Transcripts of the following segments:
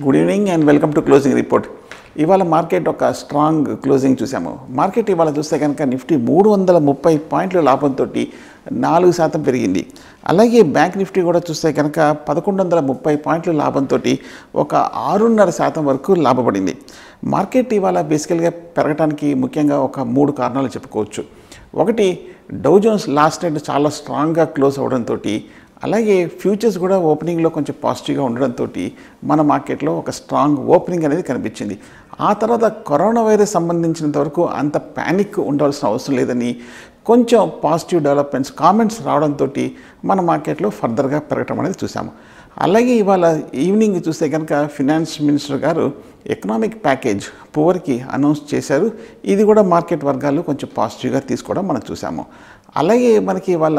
good evening and welcome to closing report ఇవాళ market ఒక strong closing చూసాము market ఇవాళ చూస్తే కనుక నిఫ్టీ మూడు వందల ముప్పై పాయింట్ల లాభంతో నాలుగు శాతం పెరిగింది అలాగే బ్యాంక్ నిఫ్టీ కూడా చూస్తే కనుక పదకొండు వందల ముప్పై పాయింట్ల లాభంతో ఒక ఆరున్నర శాతం వరకు లాభపడింది మార్కెట్ ఇవాళ బేసికల్గా పెరగడానికి ముఖ్యంగా ఒక మూడు కారణాలు చెప్పుకోవచ్చు ఒకటి డౌ జోన్స్ లాస్ట్ నైట్ చాలా స్ట్రాంగ్గా క్లోజ్ అవడంతో అలాగే ఫ్యూచర్స్ కూడా ఓపెనింగ్లో కొంచెం పాజిటివ్గా ఉండడంతో మన మార్కెట్లో ఒక స్ట్రాంగ్ ఓపెనింగ్ అనేది కనిపించింది ఆ తర్వాత కరోనా వైరస్ సంబంధించినంత వరకు అంత ప్యానిక్ ఉండాల్సిన అవసరం లేదని కొంచెం పాజిటివ్ డెవలప్మెంట్స్ కామెంట్స్ రావడంతో మన మార్కెట్లో ఫర్దర్గా పెరగటం అనేది చూసాము అలాగే ఇవాళ ఈవినింగ్ చూస్తే కనుక ఫినాన్స్ మినిస్టర్ గారు ఎకనామిక్ ప్యాకేజ్ పువర్కి అనౌన్స్ చేశారు ఇది కూడా మార్కెట్ వర్గాలు కొంచెం పాజిటివ్గా తీసుకోవడం మనం చూసాము అలాగే మనకి వాళ్ళ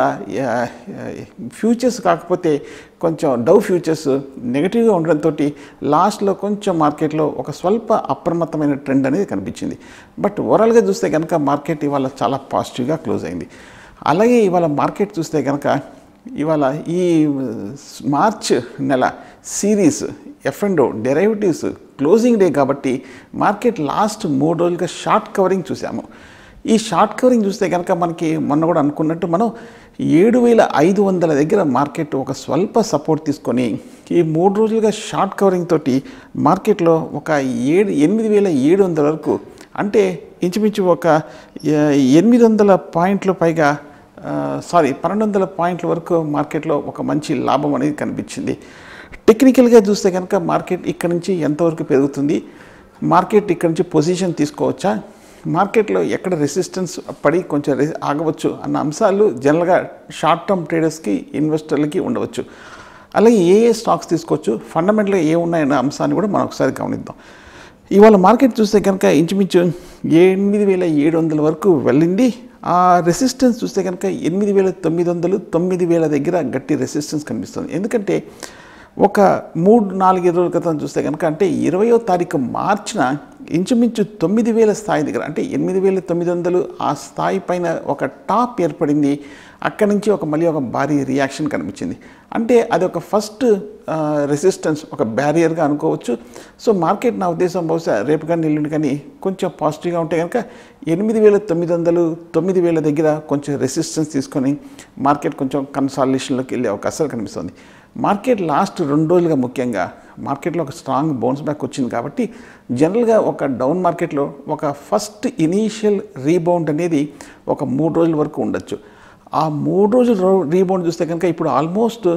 ఫ్యూచర్స్ కాకపోతే కొంచెం డవ్ ఫ్యూచర్స్ నెగిటివ్గా ఉండడంతో లాస్ట్లో కొంచెం మార్కెట్లో ఒక స్వల్ప అప్రమత్తమైన ట్రెండ్ అనేది కనిపించింది బట్ ఓవరాల్గా చూస్తే కనుక మార్కెట్ ఇవాళ చాలా పాజిటివ్గా క్లోజ్ అయింది అలాగే ఇవాళ మార్కెట్ చూస్తే కనుక ఇవాళ ఈ మార్చ్ నెల series F and derivatives closing day కాబట్టి మార్కెట్ లాస్ట్ మూడు రోజులుగా షార్ట్ కవరింగ్ చూసాము ఈ షార్ట్ కవరింగ్ చూస్తే కనుక మనకి మొన్న కూడా అనుకున్నట్టు మనం ఏడు వేల ఐదు వందల దగ్గర మార్కెట్ ఒక స్వల్ప సపోర్ట్ తీసుకొని ఈ మూడు రోజులుగా షార్ట్ కవరింగ్ తోటి మార్కెట్లో ఒక ఏడు ఎనిమిది వేల ఏడు వందల వరకు అంటే ఇంచుమించు ఒక ఎనిమిది వందల పాయింట్ల పైగా సారీ పన్నెండు వందల పాయింట్ల వరకు మార్కెట్లో ఒక మంచి లాభం అనేది కనిపించింది టెక్నికల్గా చూస్తే కనుక మార్కెట్ ఇక్కడ నుంచి ఎంతవరకు పెరుగుతుంది మార్కెట్ ఇక్కడ నుంచి పొజిషన్ తీసుకోవచ్చా మార్కెట్లో ఎక్కడ రెసిస్టెన్స్ పడి కొంచెం రె- ఆగవచ్చు అన్న అంశాలు జనరల్గా షార్ట్ టర్మ్ ట్రేడర్స్కి ఇన్వెస్టర్లకి ఉండవచ్చు అలాగే ఏ ఏ స్టాక్స్ తీసుకోవచ్చు ఫండమెంటల్గా ఏ ఉన్నాయన్న అంశాన్ని కూడా మనం ఒకసారి గమనిద్దాం ఇవాళ మార్కెట్ చూస్తే కనుక ఇంచుమించు ఎనిమిది వేల ఏడు వందల వరకు వెళ్ళింది ఆ రెసిస్టెన్స్ చూస్తే కనుక ఎనిమిది వేల తొమ్మిది వందలు తొమ్మిది వేల దగ్గర గట్టి రెసిస్టెన్స్ కనిపిస్తుంది ఎందుకంటే ఒక మూడు నాలుగైదు రోజుల క్రితం చూస్తే కనుక అంటే ఇరవయో తారీఖు మార్చిన ఇంచుమించు తొమ్మిది వేల స్థాయి దగ్గర అంటే ఎనిమిది వేల తొమ్మిది వందలు ఆ స్థాయి పైన ఒక టాప్ ఏర్పడింది అక్కడి నుంచి ఒక మళ్ళీ ఒక భారీ రియాక్షన్ కనిపించింది అంటే అది ఒక ఫస్ట్ రెసిస్టెన్స్ ఒక బ్యారియర్గా అనుకోవచ్చు సో మార్కెట్ నా ఉద్దేశం బహుశా రేపు కానీ ఎల్లుండి కానీ కొంచెం పాజిటివ్గా ఉంటే కనుక ఎనిమిది వేల తొమ్మిది వందలు తొమ్మిది వేల దగ్గర కొంచెం రెసిస్టెన్స్ తీసుకొని మార్కెట్ కొంచెం కన్సాలిడేషన్లోకి వెళ్ళే అవకాశాలు కనిపిస్తుంది మార్కెట్ లాస్ట్ రెండు రోజులుగా ముఖ్యంగా మార్కెట్లో ఒక స్ట్రాంగ్ బౌన్స్ బ్యాక్ వచ్చింది కాబట్టి జనరల్గా ఒక డౌన్ మార్కెట్లో ఒక ఫస్ట్ ఇనీషియల్ రీబౌండ్ అనేది ఒక మూడు రోజుల వరకు ఉండొచ్చు ఆ మూడు రోజులు రీబౌండ్ చూస్తే కనుక ఇప్పుడు ఆల్మోస్ట్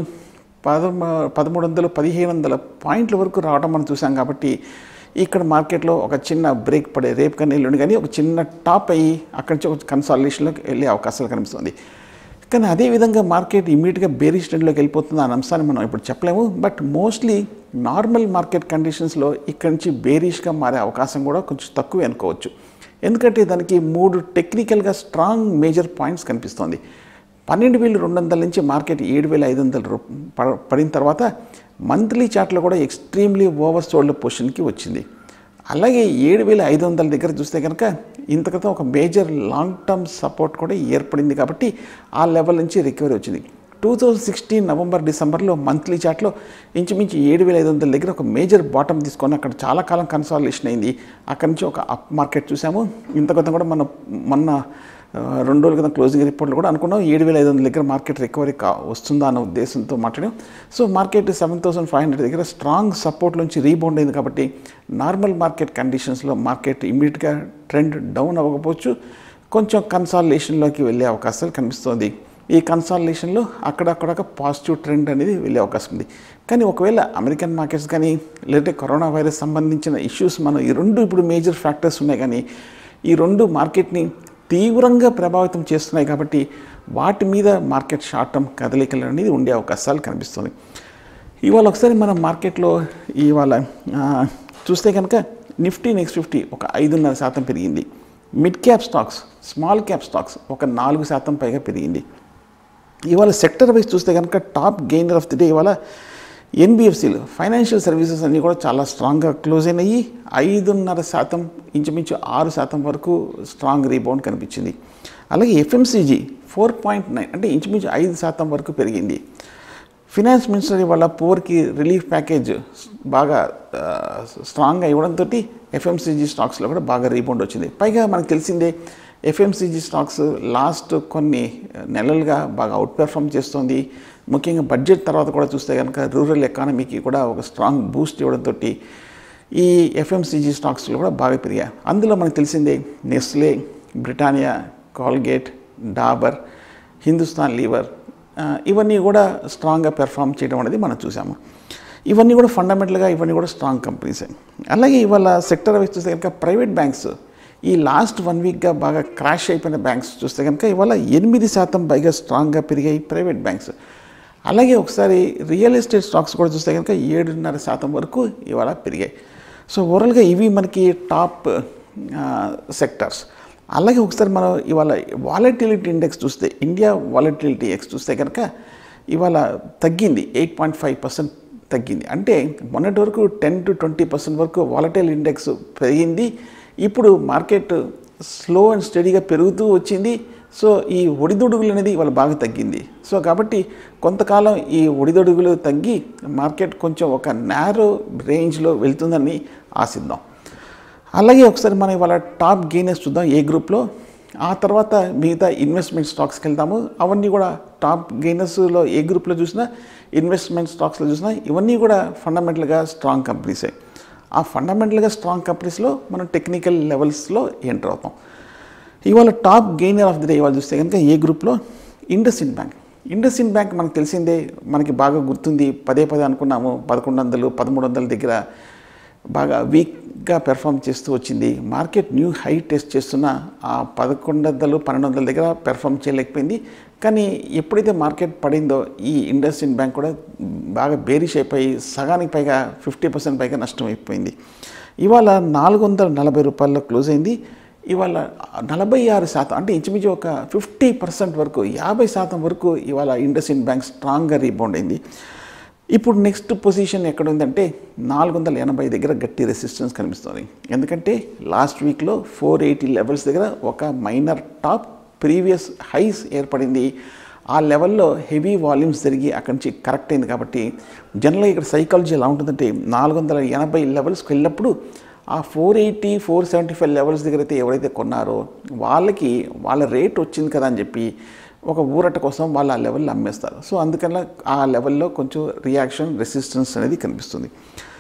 పదమ పదమూడు వందలు పదిహేను వందల పాయింట్ల వరకు రావడం మనం చూసాం కాబట్టి ఇక్కడ మార్కెట్లో ఒక చిన్న బ్రేక్ పడే రేపు కానీ ఎల్లుండి కానీ ఒక చిన్న టాప్ అయ్యి అక్కడి నుంచి ఒక కన్సాలిడేషన్లోకి వెళ్ళే అవకాశాలు కనిపిస్తుంది కానీ అదేవిధంగా మార్కెట్ ఇమీడియట్గా బేరిష్ ట్రెండ్లోకి వెళ్ళిపోతుంది అన్న అంశాన్ని మనం ఇప్పుడు చెప్పలేము బట్ మోస్ట్లీ నార్మల్ మార్కెట్ కండిషన్స్లో ఇక్కడి నుంచి బేరిష్గా మారే అవకాశం కూడా కొంచెం తక్కువే అనుకోవచ్చు ఎందుకంటే దానికి మూడు టెక్నికల్గా స్ట్రాంగ్ మేజర్ పాయింట్స్ కనిపిస్తోంది పన్నెండు వేల రెండు వందల నుంచి మార్కెట్ ఏడు వేల ఐదు వందల రూ- ప- పడిన తర్వాత మంత్లీ చార్ట్లో కూడా ఎక్స్ట్రీమ్లీ ఓవర్ సోల్డ్ పొజిషన్కి వచ్చింది అలాగే ఏడు వేల ఐదు వందల దగ్గర చూస్తే కనుక ఇంత క్రితం ఒక మేజర్ లాంగ్ టర్మ్ సపోర్ట్ కూడా ఏర్పడింది కాబట్టి ఆ లెవెల్ నుంచి రికవరీ వచ్చింది టూ థౌజండ్ సిక్స్టీన్ నవంబర్ డిసెంబర్లో మంత్లీ చార్ట్లో ఇంచుమించు ఏడు వేల ఐదు వందల దగ్గర ఒక మేజర్ బాటమ్ తీసుకొని అక్కడ చాలా కాలం కన్సాలిడేషన్ అయింది అక్కడి నుంచి ఒక అప్ మార్కెట్ చూసాము ఇంత క్రితం కూడా మన మొన్న ఆ, రెండు రోజుల క్రితం క్లోజింగ్ రిపోర్ట్లో కూడా అనుకున్నాం ఏడు వేల ఐదు వందల దగ్గర మార్కెట్ రికవరీ కా వస్తుందా అన్న ఉద్దేశంతో మాట్లాడాం so market seven thousand five hundred దగ్గర స్ట్రాంగ్ సపోర్ట్ నుంచి రీబౌండ్ అయింది కాబట్టి నార్మల్ మార్కెట్ కండిషన్స్లో మార్కెట్ ఇమీడియట్గా ట్రెండ్ డౌన్ అవ్వకపోవచ్చు కొంచెం కన్సాలిడేషన్లోకి వెళ్ళే అవకాశాలు కనిపిస్తుంది ఈ కన్సాలిడేషన్లో అక్కడక్కడ పాజిటివ్ ట్రెండ్ అనేది వెళ్ళే అవకాశం ఉంది కానీ ఒకవేళ అమెరికన్ మార్కెట్స్ కానీ లేదంటే కరోనా వైరస్ సంబంధించిన ఇష్యూస్ మనం ఈ రెండు ఇప్పుడు మేజర్ ఫ్యాక్టర్స్ ఉన్నాయి కానీ ఈ రెండు మార్కెట్ని తీవ్రంగా ప్రభావితం చేస్తున్నాయి కాబట్టి వాటి మీద మార్కెట్ షార్ట్ టర్మ్ కదలికలు అనేది ఉండే అవకాశాలు కనిపిస్తుంది ఇవాళ ఒకసారి మనం మార్కెట్లో ఇవాళ ఆ, చూస్తే కనుక నిఫ్టీ నెక్స్ట్ ఫిఫ్టీ ఒక ఐదున్నర శాతం పెరిగింది mid cap stocks small cap stocks ఒక నాలుగు శాతం పైగా పెరిగింది ఇవాళ సెక్టర్ వైజ్ చూస్తే కనుక top gainer of the day ఇవాళ ఎన్బిఎఫ్సిలు ఫైనాన్షియల్ సర్వీసెస్ అన్నీ కూడా చాలా స్ట్రాంగ్గా క్లోజ్ అయినాయి ఐదున్నర శాతం ఇంచుమించు ఆరు శాతం వరకు స్ట్రాంగ్ రీబౌండ్ కనిపించింది అలాగే ఎఫ్ఎంసీజీ ఫోర్ పాయింట్ నైన్ అంటే ఇంచుమించు ఐదు శాతం వరకు పెరిగింది ఫినాన్స్ మినిస్టర్ ఇవాళ పూర్కి రిలీఫ్ ప్యాకేజ్ బాగా ఆ, స్ట్రాంగ్గా ఇవ్వడంతో ఎఫ్ఎంసీజీ స్టాక్స్లో కూడా బాగా రీబౌండ్ వచ్చింది పైగా మనకు తెలిసిందే ఎఫ్ఎంసీజీ స్టాక్స్ లాస్ట్ కొన్ని నెలలుగా బాగా అవుట్ పెర్ఫామ్ చేస్తుంది ముఖ్యంగా బడ్జెట్ తర్వాత కూడా చూస్తే కనుక రూరల్ ఎకానమీకి కూడా ఒక స్ట్రాంగ్ బూస్ట్ ఇవ్వడంతో ఈ ఎఫ్ఎంసీజీ స్టాక్స్లో కూడా బాగా పెరిగాయి అందులో మనకు తెలిసిందే Nestle Britannia Colgate Dabur Hindustan Lever ఆ, ఇవన్నీ కూడా స్ట్రాంగ్గా పెర్ఫామ్ చేయడం అనేది మనం చూసాము ఇవన్నీ కూడా ఫండమెంటల్గా ఇవన్నీ కూడా స్ట్రాంగ్ కంపెనీసే అలాగే ఇవాళ సెక్టర్ వైజ్ చూస్తే కనుక ప్రైవేట్ బ్యాంక్స్ ఈ లాస్ట్ వన్ వీక్గా బాగా క్రాష్ అయిపోయిన బ్యాంక్స్ చూస్తే కనుక ఇవాళ ఎనిమిది శాతం పైగా స్ట్రాంగ్గా పెరిగాయి ప్రైవేట్ బ్యాంక్స్ అలాగే ఒకసారి రియల్ ఎస్టేట్ స్టాక్స్ కూడా చూస్తే కనుక ఏడున్నర శాతం వరకు ఇవాళ పెరిగాయి సో ఓవరాల్గా ఇవి మనకి టాప్ సెక్టర్స్ అలాగే ఒకసారి మనం ఇవాళ వాలటిలిటీ ఇండెక్స్ చూస్తే ఇండియా వాలటిలిటీ ఎక్స్ చూస్తే కనుక ఇవాళ తగ్గింది ఎయిట్ పాయింట్ ఫైవ్ పర్సెంట్ తగ్గింది అంటే మొన్నటి వరకు టెన్ టు ట్వంటీ పర్సెంట్ వరకు వాలటైల్ ఇండెక్స్ పెరిగింది ఇప్పుడు మార్కెట్ స్లో అండ్ స్టడీగా పెరుగుతూ వచ్చింది సో ఈ ఒడిదుడుగులు అనేది ఇవాళ బాగా తగ్గింది సో కాబట్టి కొంతకాలం ఈ ఒడిదుడుగులు తగ్గి మార్కెట్ కొంచెం ఒక నేరో రేంజ్లో వెళ్తుందని ఆశిద్దాం అలాగే ఒకసారి మనం ఇవాళ టాప్ గెయినర్స్ చూద్దాం ఏ గ్రూప్లో ఆ తర్వాత మిగతా ఇన్వెస్ట్మెంట్ స్టాక్స్కి వెళ్తాము అవన్నీ కూడా టాప్ గెయినర్స్లో ఏ గ్రూప్లో చూసినా ఇన్వెస్ట్మెంట్ స్టాక్స్లో చూసినా ఇవన్నీ కూడా ఫండమెంటల్గా స్ట్రాంగ్ కంపెనీసే ఆ ఫండమెంటల్గా స్ట్రాంగ్ కంపెనీస్లో మనం టెక్నికల్ లెవెల్స్లో ఎంటర్ అవుతాం ఇవాళ top gainer of the day ఇవాళ చూస్తే కనుక ఏ గ్రూప్లో IndusInd bank IndusInd bank మనకు తెలిసిందే మనకి బాగా గుర్తుంది పదే పదే అనుకున్నాము పదకొండు వందలు పదమూడు వందల దగ్గర బాగా వీక్గా పెర్ఫామ్ చేస్తూ వచ్చింది మార్కెట్ న్యూ హై టెస్ట్ చేస్తున్న ఆ పదకొండు వందలు పన్నెండు వందల దగ్గర పెర్ఫామ్ చేయలేకపోయింది కానీ ఎప్పుడైతే మార్కెట్ పడిందో ఈ ఇండస్ ఇన్ బ్యాంక్ కూడా బాగా బేరిష్ అయిపోయి సగానికి పైగా ఫిఫ్టీ పర్సెంట్ పైగా నష్టం అయిపోయింది ఇవాళ నాలుగు వందల నలభై రూపాయల్లో క్లోజ్ అయింది ఇవాళ నలభై ఆరు శాతం అంటే ఇంచుమించు ఒక ఫిఫ్టీ పర్సెంట్ వరకు యాభై శాతం వరకు ఇవాళ ఇండస్ ఇన్ బ్యాంక్ స్ట్రాంగ్గా రీబౌండ్ అయింది ఇప్పుడు నెక్స్ట్ పొజిషన్ ఎక్కడ ఉందంటే నాలుగు వందల ఎనభై దగ్గర గట్టి రెసిస్టెన్స్ కనిపిస్తుంది ఎందుకంటే లాస్ట్ వీక్లో ఫోర్ ఎయిటీ లెవెల్స్ దగ్గర ఒక మైనర్ టాప్ ప్రీవియస్ హైస్ ఏర్పడింది ఆ లెవెల్లో హెవీ వాల్యూమ్స్ జరిగి అక్కడి నుంచి కరెక్ట్ అయింది కాబట్టి జనరల్గా ఇక్కడ సైకాలజీ ఎలా ఉంటుందంటే నాలుగు వందల ఎనభై లెవెల్స్కి వెళ్ళినప్పుడు ఆ four eighty four seventy five levels దగ్గర అయితే ఎవరైతే కొన్నారో వాళ్ళకి వాళ్ళ రేట్ వచ్చింది కదా అని చెప్పి ఒక ఊరట కోసం వాళ్ళు ఆ లెవెల్లో అమ్మేస్తారు సో అందుకని ఆ లెవెల్లో కొంచెం రియాక్షన్ రెసిస్టెన్స్ అనేది కనిపిస్తుంది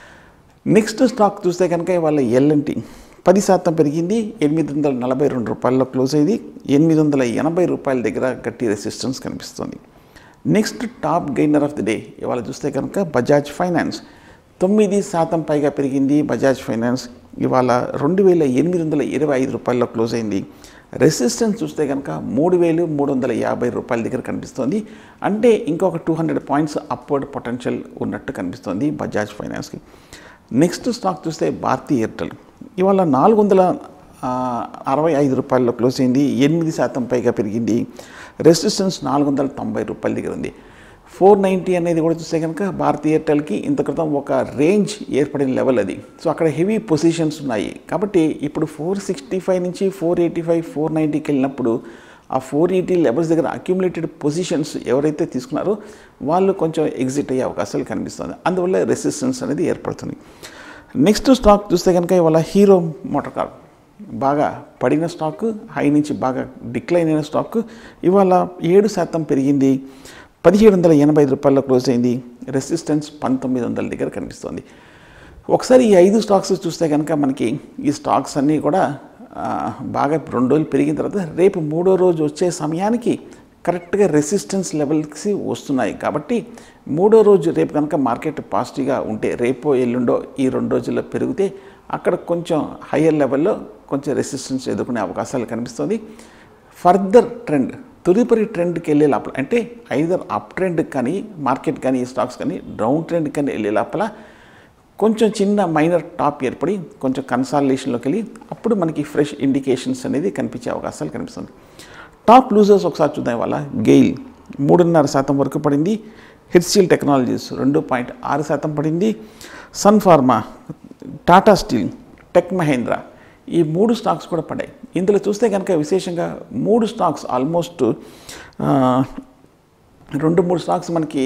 నెక్స్ట్ స్టాక్ చూస్తే కనుక వాళ్ళ ఎల్ఎన్టీ పది శాతం పెరిగింది ఎనిమిది వందల నలభై రెండు రూపాయల్లో క్లోజ్ అయింది ఎనిమిది వందల ఎనభై రూపాయల దగ్గర గట్టి రెసిస్టెన్స్ కనిపిస్తుంది next top gainer of the day ఇవాళ చూస్తే కనుక బజాజ్ ఫైనాన్స్ తొమ్మిది శాతం పైగా పెరిగింది బజాజ్ ఫైనాన్స్ ఇవాళ రెండు వేల ఎనిమిది వందల ఇరవై ఐదు రూపాయల్లో క్లోజ్ అయింది రెసిస్టెన్స్ చూస్తే కనుక మూడు వేలు మూడు వందల యాభై రూపాయల దగ్గర కనిపిస్తుంది అంటే ఇంకొక two hundred points upward potential ఉన్నట్టు కనిపిస్తుంది బజాజ్ ఫైనాన్స్కి నెక్స్ట్ స్టాక్ చూస్తే భారతీ ఎయిర్టెల్ ఇవాళ నాలుగు వందల ఆ, అరవై ఐదు రూపాయల్లో క్లోజ్ అయింది ఎనిమిది శాతం పైగా పెరిగింది రెసిస్టెన్స్ నాలుగు వందల తొంభై రూపాయల దగ్గర ఉంది ఫోర్ నైంటీ అనేది కూడా చూస్తే కనుక భారతీ ఎయిర్టెల్కి ఇంత క్రితం ఒక రేంజ్ ఏర్పడిన లెవెల్ అది సో అక్కడ హెవీ పొజిషన్స్ ఉన్నాయి కాబట్టి ఇప్పుడు ఫోర్ సిక్స్టీ ఫైవ్ నుంచి ఫోర్ ఎయిటీ ఫైవ్ ఫోర్ నైంటీకి వెళ్ళినప్పుడు ఆ ఫోర్ ఎయిటీ లెవెల్స్ దగ్గర అక్యుములేటెడ్ పొజిషన్స్ ఎవరైతే తీసుకున్నారో వాళ్ళు కొంచెం ఎగ్జిట్ అయ్యే అవకాశాలు కనిపిస్తుంది అందువల్ల రెసిస్టెన్స్ అనేది ఏర్పడుతుంది నెక్స్ట్ స్టాక్ చూస్తే కనుక ఇవాళ హీరో మోటార్ కార్ బాగా పడిన స్టాక్ హై నుంచి బాగా డిక్లైన్ అయిన స్టాక్ ఇవాళ ఏడు శాతం పెరిగింది పదిహేడు వందల ఎనభై ఐదు రూపాయల్లో క్లోజ్ అయింది రెసిస్టెన్స్ పంతొమ్మిది వందల దగ్గర కనిపిస్తుంది ఒకసారి ఈ ఐదు స్టాక్స్ చూస్తే కనుక మనకి ఈ స్టాక్స్ అన్నీ కూడా ఆ, బాగా రెండు రోజులు పెరిగిన తర్వాత రేపు మూడో రోజు వచ్చే సమయానికి కరెక్ట్గా రెసిస్టెన్స్ లెవెల్స్ వస్తున్నాయి కాబట్టి మూడో రోజు రేపు కనుక మార్కెట్ పాజిటివ్గా ఉంటే రేపో ఎల్లుండో ఈ రెండు రోజుల్లో పెరిగితే అక్కడ కొంచెం హయ్యర్ లెవెల్లో కొంచెం రెసిస్టెన్స్ ఎదుర్కొనే అవకాశాలు కనిపిస్తుంది ఫర్దర్ ట్రెండ్ తదుపరి ట్రెండ్కి వెళ్ళే లోపల అంటే ఐదర్ అప్ ట్రెండ్ కానీ మార్కెట్ కానీ ఈ స్టాక్స్ కానీ డౌన్ ట్రెండ్ కానీ వెళ్ళే లోపల కొంచెం చిన్న మైనర్ టాప్ ఏర్పడి కొంచెం కన్సాలిడేషన్లోకి వెళ్ళి అప్పుడు మనకి ఫ్రెష్ ఇండికేషన్స్ అనేది కనిపించే అవకాశాలు కనిపిస్తుంది టాప్ లూజర్స్ ఒకసారి చూద్దాం ఇవాళ గెయిల్ మూడున్నర శాతం వరకు పడింది హెచ్సిఎల్ టెక్నాలజీస్ రెండు పాయింట్ ఆరు శాతం పడింది Sun Pharma Tata Steel Tech Mahindra ఈ మూడు స్టాక్స్ కూడా పడ్డాయి ఇందులో చూస్తే కనుక విశేషంగా మూడు స్టాక్స్ ఆల్మోస్ట్ రెండు మూడు స్టాక్స్ మనకి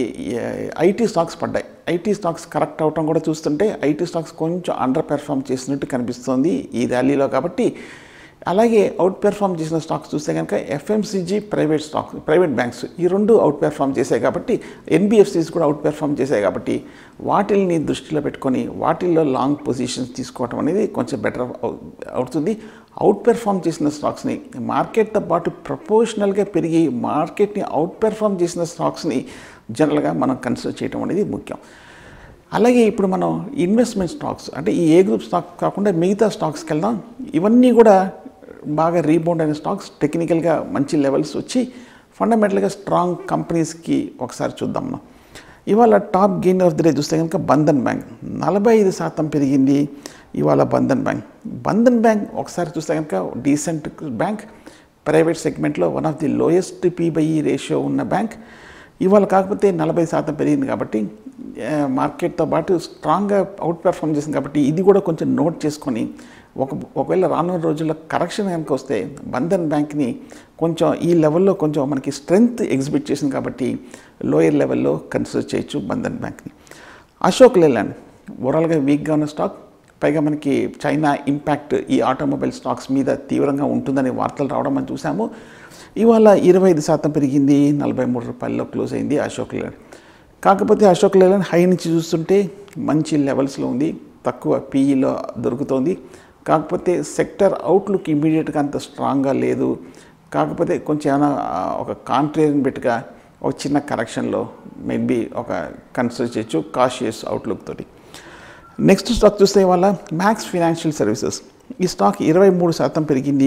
ఐటీ స్టాక్స్ పడ్డాయి ఐటీ స్టాక్స్ కరెక్ట్ అవటం కూడా చూస్తుంటే ఐటీ స్టాక్స్ కొంచెం అండర్ పెర్ఫామ్ చేసినట్టు కనిపిస్తుంది ఈ ర్యాలీలో కాబట్టి అలాగే అవుట్ పెర్ఫామ్ చేసిన స్టాక్స్ చూస్తే కనుక FMCG private stocks private banks ఈ రెండు అవుట్ పెర్ఫామ్ చేశాయి కాబట్టి ఎన్బిఎఫ్సిస్ కూడా అవుట్ పెర్ఫామ్ చేశాయి కాబట్టి వాటిల్ని దృష్టిలో పెట్టుకొని వాటిల్లో లాంగ్ పొజిషన్స్ తీసుకోవటం అనేది కొంచెం బెటర్ అవుతుంది అవుట్ పెర్ఫామ్ చేసిన స్టాక్స్ని మార్కెట్తో పాటు ప్రపోర్షనల్గా పెరిగి మార్కెట్ని అవుట్ పెర్ఫామ్ చేసిన స్టాక్స్ని జనరల్గా మనం కన్సిడర్ చేయడం అనేది ముఖ్యం అలాగే ఇప్పుడు మనం ఇన్వెస్ట్మెంట్ స్టాక్స్ అంటే ఈ ఏ గ్రూప్ స్టాక్ కాకుండా మిగతా స్టాక్స్కి వెళ్దాం ఇవన్నీ కూడా బాగా రీబౌండ్ అయిన స్టాక్స్ టెక్నికల్గా మంచి లెవెల్స్ వచ్చి ఫండమెంటల్గా స్ట్రాంగ్ కంపెనీస్కి ఒకసారి చూద్దాం మనం ఇవాళ top gain of the day చూస్తే కనుక బంధన్ బ్యాంక్ నలభై ఐదు శాతం పెరిగింది ఇవాళ బంధన్ బ్యాంక్ బంధన్ బ్యాంక్ ఒకసారి చూస్తే కనుక డీసెంట్ బ్యాంక్ ప్రైవేట్ సెగ్మెంట్లో one of the lowest P by E ratio ఉన్న బ్యాంక్ ఇవాళ కాకపోతే నలభై శాతం పెరిగింది కాబట్టి ఆ, మార్కెట్తో పాటు స్ట్రాంగ్గా అవుట్ పెర్ఫామ్ చేసింది కాబట్టి ఇది కూడా కొంచెం నోట్ చేసుకొని ఒక ఒకవేళ రానున్న రోజుల్లో కరెక్షన్ కనుక వస్తే బంధన్ బ్యాంక్ని కొంచెం ఈ లెవెల్లో కొంచెం మనకి స్ట్రెంగ్త్ ఎగ్జిబిట్ చేసింది కాబట్టి లోయర్ లెవెల్లో కన్సిడర్ చేయొచ్చు బంధన్ బ్యాంక్ని అశోక్ లేలాండ్ ఓవరాల్గా వీక్గా ఉన్న స్టాక్ పైగా మనకి చైనా ఇంపాక్ట్ ఈ ఆటోమొబైల్ స్టాక్స్ మీద తీవ్రంగా ఉంటుందని వార్తలు రావడం మనం చూసాము ఇవాళ ఇరవై ఐదు శాతం పెరిగింది నలభై మూడు రూపాయల్లో క్లోజ్ అయింది అశోక్ లేలాండ్ కాకపోతే అశోక్ లేలాండ్ హై నుంచి చూస్తుంటే మంచి లెవెల్స్లో ఉంది తక్కువ పీఈలో దొరుకుతోంది కాకపోతే సెక్టర్ అవుట్లుక్ ఇమీడియట్గా అంత స్ట్రాంగ్గా లేదు కాకపోతే కొంచెం ఏమైనా ఆ, ఒక కాంట్రేరియన్ బెట్గా ఒక చిన్న కరెక్షన్లో మేబీ ఒక కన్సిడర్ చేయొచ్చు కాషియస్ అవుట్లుక్ తోటి నెక్స్ట్ స్టాక్ చూస్తే ఇవాళ మ్యాక్స్ ఫినాన్షియల్ సర్వీసెస్ ఈ స్టాక్ ఇరవై మూడు శాతం పెరిగింది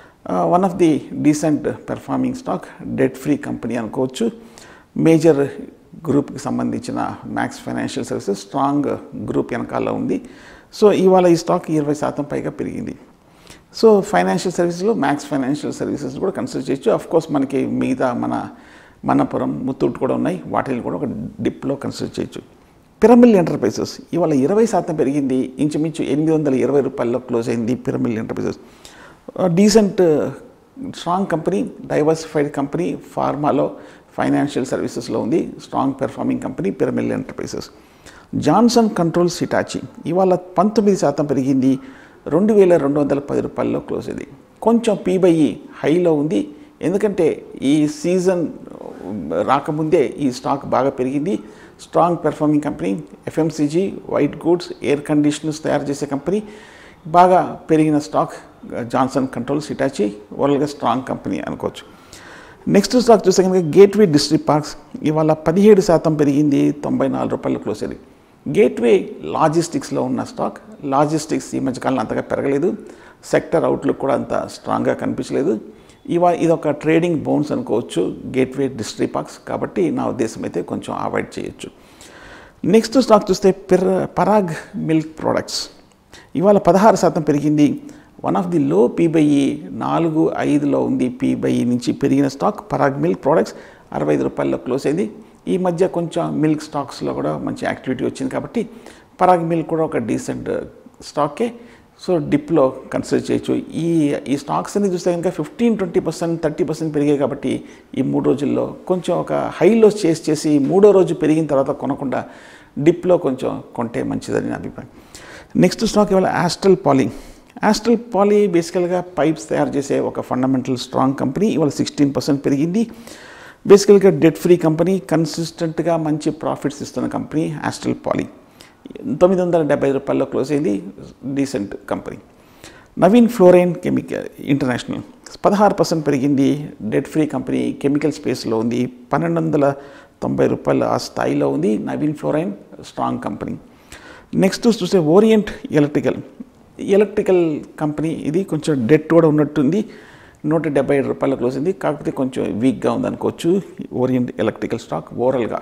one of the decent performing stock debt free company అనుకోవచ్చు మేజర్ గ్రూప్కి సంబంధించిన Max financial services strong group వెనకాల ఉంది సో ఇవాళ ఈ స్టాక్ ఇరవై శాతం పైగా పెరిగింది సో ఫైనాన్షియల్ సర్వీసెస్లో మ్యాక్స్ ఫైనాన్షియల్ సర్వీసెస్ కూడా కన్సిడర్ చేయొచ్చు అఫ్ కోర్స్ మనకి మిగతా మన మనపురం ముత్తూట్ కూడా ఉన్నాయి వాటిని కూడా ఒక డిప్లో కన్సిడర్ చేయొచ్చు పిరమిల్ ఎంటర్ప్రైజెస్ ఇవాళ ఇరవై శాతం పెరిగింది ఇంచుమించు ఎనిమిది వందల ఇరవై రూపాయల్లో క్లోజ్ అయింది Piramal Enterprises decent strong company diversified company ఫార్మాలో ఫైనాన్షియల్ సర్వీసెస్లో ఉంది strong performing company Piramal Enterprises Johnson Controls Hitachi ఇవాళ పంతొమ్మిది శాతం పెరిగింది రెండు వేల రెండు వందల పది రూపాయల్లో క్లోజ్ అయింది కొంచెం పీబైఈ హైలో ఉంది ఎందుకంటే ఈ సీజన్ రాకముందే ఈ స్టాక్ బాగా పెరిగింది strong performing company FMCG white goods air conditioners తయారు చేసే కంపెనీ బాగా పెరిగిన స్టాక్ జాన్సన్ కంట్రోల్స్ హిటాచి ఓవరాల్గా స్ట్రాంగ్ కంపెనీ అనుకోవచ్చు నెక్స్ట్ స్టాక్ చూస్తే కనుక గేట్వే డిస్ట్రిక్ట్ పార్క్స్ ఇవాళ పదిహేడు శాతం పెరిగింది తొంభై నాలుగు రూపాయలు క్లోజ్ అయింది గేట్వే లాజిస్టిక్స్లో ఉన్న స్టాక్ లాజిస్టిక్స్ ఈ మధ్యకాలంలో అంతగా పెరగలేదు సెక్టర్ అవుట్లుక్ కూడా అంత స్ట్రాంగ్గా కనిపించలేదు ఇవా ఇది ఒక ట్రేడింగ్ బౌన్స్ అనుకోవచ్చు గేట్వే డిస్ట్రిక్ట్ పార్క్స్ కాబట్టి నా ఉద్దేశం అయితే కొంచెం అవాయిడ్ చేయొచ్చు నెక్స్ట్ స్టాక్ చూస్తే పిర్ పరాగ్ మిల్క్ ప్రోడక్ట్స్ ఇవాళ పదహారు శాతం పెరిగింది one of the low P by E నాలుగు ఐదులో ఉంది పీబైఈ నుంచి పెరిగిన స్టాక్ పరాగ్ మిల్క్ ప్రోడక్ట్స్ అరవై ఐదు రూపాయల్లో క్లోజ్ అయింది ఈ మధ్య కొంచెం మిల్క్ స్టాక్స్లో కూడా మంచి యాక్టివిటీ వచ్చింది కాబట్టి పరాగ్ మిల్క్ కూడా ఒక డీసెంట్ స్టాకే సో డిప్లో కన్సిడర్ చేయొచ్చు ఈ ఈ స్టాక్స్ అన్ని చూస్తే కనుక fifteen twenty percent thirty percent పెరిగాయి కాబట్టి ఈ మూడు రోజుల్లో కొంచెం ఒక హైలో చేసి చేసి మూడో రోజు పెరిగిన తర్వాత కొనకుండా డిప్లో కొంచెం కొంటే మంచిదని నా అభిప్రాయం నెక్స్ట్ స్టాక్ ఇవాళ ఆస్ట్రల్ పాలీ ఆస్ట్రల్ పాలీ బేసికల్గా పైప్స్ తయారు చేసే ఒక ఫండమెంటల్ స్ట్రాంగ్ కంపెనీ ఇవాళ సిక్స్టీన్ పర్సెంట్ పెరిగింది బేసికల్గా డెట్ ఫ్రీ కంపెనీ కన్సిస్టెంట్గా మంచి ప్రాఫిట్స్ ఇస్తున్న కంపెనీ ఆస్ట్రల్ పాలీ తొమ్మిది వందల డెబ్బై రూపాయల్లో క్లోజ్ అయింది decent company Navin Fluorine Chemical International పదహారు పర్సెంట్ పెరిగింది డెట్ ఫ్రీ కంపెనీ కెమికల్ స్పేస్లో ఉంది పన్నెండు వందల తొంభై రూపాయల ఆ స్థాయిలో ఉంది Navin Fluorine strong company next చూస్తే ఓరియంట్ ఎలక్ట్రికల్ ఎలక్ట్రికల్ కంపెనీ ఇది కొంచెం డెట్ కూడా ఉన్నట్టుంది నూట డెబ్బై ఏడు రూపాయలు క్లోజ్ అయింది కాకపోతే కొంచెం వీక్గా ఉందనుకోవచ్చు ఓరియంట్ ఎలక్ట్రికల్ స్టాక్ ఓవరాల్గా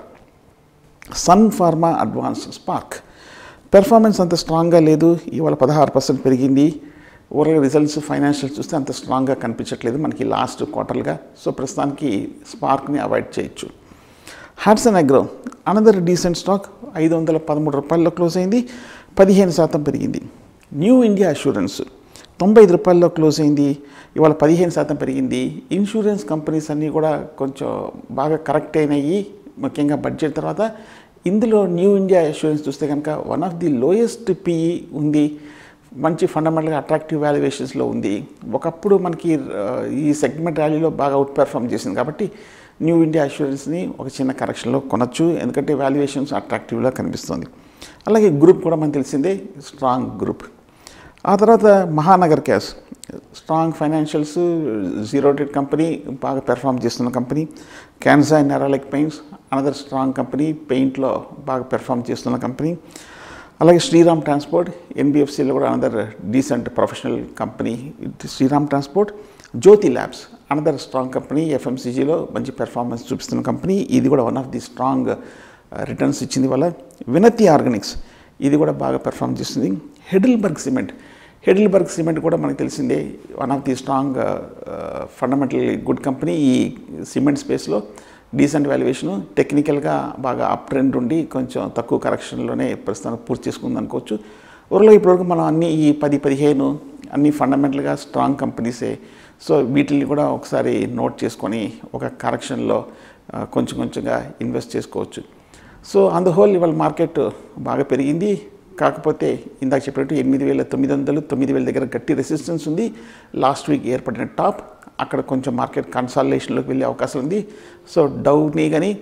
Sun Pharma advance spark performance అంత స్ట్రాంగ్గా లేదు ఇవాళ పదహారు పర్సెంట్ పెరిగింది ఓవరాల్ రిజల్ట్స్ ఫైనాన్షియల్ చూస్తే అంత స్ట్రాంగ్గా కనిపించట్లేదు మనకి లాస్ట్ క్వార్టర్గా సో ప్రస్తుతానికి స్పార్క్ని అవాయిడ్ చేయొచ్చు Hatsun Agro another decent stock ఐదు వందల పదమూడు రూపాయల్లో క్లోజ్ అయింది పదిహేను శాతం పెరిగింది న్యూ ఇండియా అష్యూరెన్స్ తొంభై ఐదు రూపాయల్లో క్లోజ్ అయింది ఇవాళ పదిహేను శాతం పెరిగింది ఇన్సూరెన్స్ కంపెనీస్ అన్నీ కూడా కొంచెం బాగా కరెక్ట్ అయినాయి ముఖ్యంగా బడ్జెట్ తర్వాత ఇందులో న్యూ ఇండియా ఇన్సూరెన్స్ చూస్తే కనుక one of the lowest PE ఉంది మంచి ఫండమెంటల్గా అట్రాక్టివ్ వాల్యుయేషన్స్లో ఉంది ఒకప్పుడు మనకి ఆ, ఈ సెగ్మెంట్ ర్యాలీలో బాగా అవుట్ పెర్ఫామ్ చేసింది కాబట్టి న్యూ ఇండియా అష్యూరెన్స్ని ఒక చిన్న కరెక్షన్లో కొనొచ్చు ఎందుకంటే వాల్యుయేషన్స్ అట్రాక్టివ్గా కనిపిస్తుంది అలాగే గ్రూప్ కూడా మనకు తెలిసిందే స్ట్రాంగ్ గ్రూప్ ఆ తర్వాత Mahanagar gas strong financials zero debt company బాగా పెర్ఫామ్ చేస్తున్న company Kansai and Nerolac paints another strong company పెయింట్లో బాగా పెర్ఫామ్ చేస్తున్న కంపెనీ అలాగే శ్రీరామ్ ట్రాన్స్పోర్ట్ ఎన్బిఎఫ్సిలో కూడా another decent professional company Shriram transport Jyothy labs another strong company ఎఫ్ఎంసీజీలో మంచి పెర్ఫార్మెన్స్ చూపిస్తున్న కంపెనీ ఇది కూడా one of the strong returns ఇచ్చింది వల్ల వినతి ఆర్గానిక్స్ ఇది కూడా బాగా పెర్ఫామ్ చేస్తుంది హెడిల్బర్గ్ సిమెంట్ హెడిల్బర్గ్ సిమెంట్ కూడా మనకు తెలిసిందే one of the strong fundamental good company ఈ సిమెంట్ స్పేస్లో డీసెంట్ వాల్యుయేషన్ టెక్నికల్గా బాగా అప్ ట్రెండ్ ఉండి కొంచెం తక్కువ కరెక్షన్లోనే ప్రస్తుతం పూర్తి చేసుకుంది అనుకోవచ్చు ఊరిలో ఇప్పటివరకు మనం అన్ని ఈ పది పదిహేను అన్ని ఫండమెంటల్గా స్ట్రాంగ్ కంపెనీసే సో వీటిని కూడా ఒకసారి నోట్ చేసుకొని ఒక కరెక్షన్లో ఆ, కొంచెం కొంచెంగా ఇన్వెస్ట్ చేసుకోవచ్చు సో ఆన్ ద హోల్ ఇవాళ మార్కెట్ బాగా పెరిగింది కాకపోతే ఇందాక చెప్పినట్టు ఎనిమిది వేల తొమ్మిది వందలు తొమ్మిది వేల దగ్గర గట్టి రెసిస్టెన్స్ ఉంది లాస్ట్ వీక్ ఏర్పడిన టాప్ అక్కడ కొంచెం మార్కెట్ కన్సాలిడేషన్లోకి వెళ్ళే అవకాశం ఉంది సో డౌని కానీ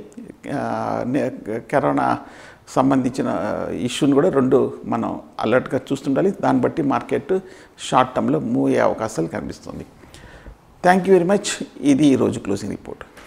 కరోనా సంబంధించిన ఇష్యూని కూడా రెండు మనం అలర్ట్గా చూస్తుండాలి దాన్ని బట్టి మార్కెట్ షార్ట్ టర్మ్లో మూవ్ అయ్యే అవకాశాలు కనిపిస్తుంది థ్యాంక్ యూ వెరీ మచ్ ఇది ఈరోజు క్లోజింగ్ రిపోర్ట్